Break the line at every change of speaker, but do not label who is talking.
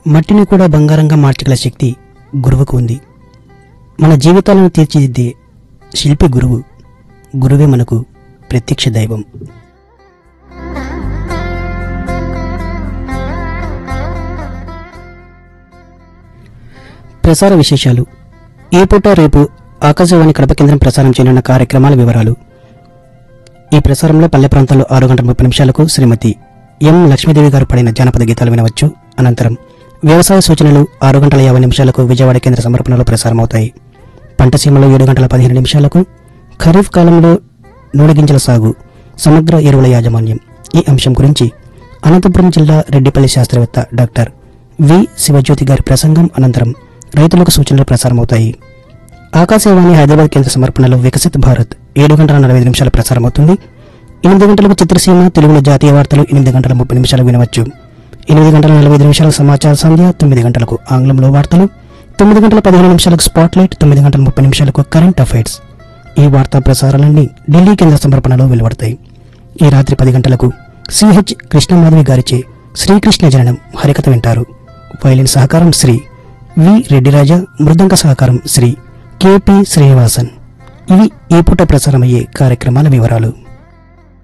మట్టిని కూడా బంగారంగా మార్చగల శక్తి గురువుకు ఉంది మన జీవితాలను తీర్చిదిద్దే శిల్పి గురువు గురువే మనకు ప్రత్యక్ష దైవం ప్రసార విశేషాలు ఈ పూట రేపు ఆకాశవాణి కడప కేంద్రం ప్రసారం చేయనున్న కార్యక్రమాల వివరాలు ఈ ప్రసారంలో పల్లె ప్రాంతాల్లో ఆరు గంటల ముప్పై నిమిషాలకు శ్రీమతి ఎం లక్ష్మీదేవి గారు పడిన జానపద గీతాలు వినవచ్చు అనంతరం వ్యవసాయ సూచనలు ఆరు గంటల యాభై నిమిషాలకు విజయవాడ కేంద్ర సమర్పణలో ప్రసారమవుతాయి పంట సీమలో ఏడు గంటల పదిహేను నిమిషాలకు ఖరీఫ్ కాలంలో నూనె గింజల సాగు సమగ్ర ఎరువుల యాజమాన్యం ఈ అంశం గురించి అనంతపురం జిల్లా రెడ్డిపల్లి శాస్త్రవేత్త డాక్టర్ వి శివజ్యోతి గారి ప్రసంగం అనంతరం రైతులకు సూచనలు ప్రసారమవుతాయి ఆకాశవాణి హైదరాబాద్ కేంద్ర సమర్పణలో వికసిత్ భారత్ ఏడు గంటల నలభై ఐదు నిమిషాలు ప్రసారమవుతుంది ఎనిమిది గంటలకు చిత్రసీమ తెలుగులో జాతీయ వార్తలు ఎనిమిది గంటల ముప్పై నిమిషాలు వినవచ్చు ఎనిమిది గంటల నలభై ఐదు నిమిషాల సమాచార సంధ్య తొమ్మిది గంటలకు ఆంగ్లంలో వార్తలు తొమ్మిది గంటల పదిహేను నిమిషాలకు స్పాట్లైట్ తొమ్మిది గంటల ముప్పై నిమిషాలకు కరెంట్ అఫైర్స్ ఈ వార్తా ప్రసారాలన్నీ ఢిల్లీ కేంద్ర సమర్పణలో వెలువడతాయి ఈ రాత్రి పది గంటలకు సిహెచ్ కృష్ణమాధవి గారిచే శ్రీకృష్ణ జననం హరికథ వింటారు వైలిన్ సహకారం శ్రీ వి రెడ్డిరాజా మృదంగ సహకారం శ్రీ కెపి శ్రీనివాసన్ ఇవి ఈ పూట ప్రసారమయ్యే కార్యక్రమాల వివరాలు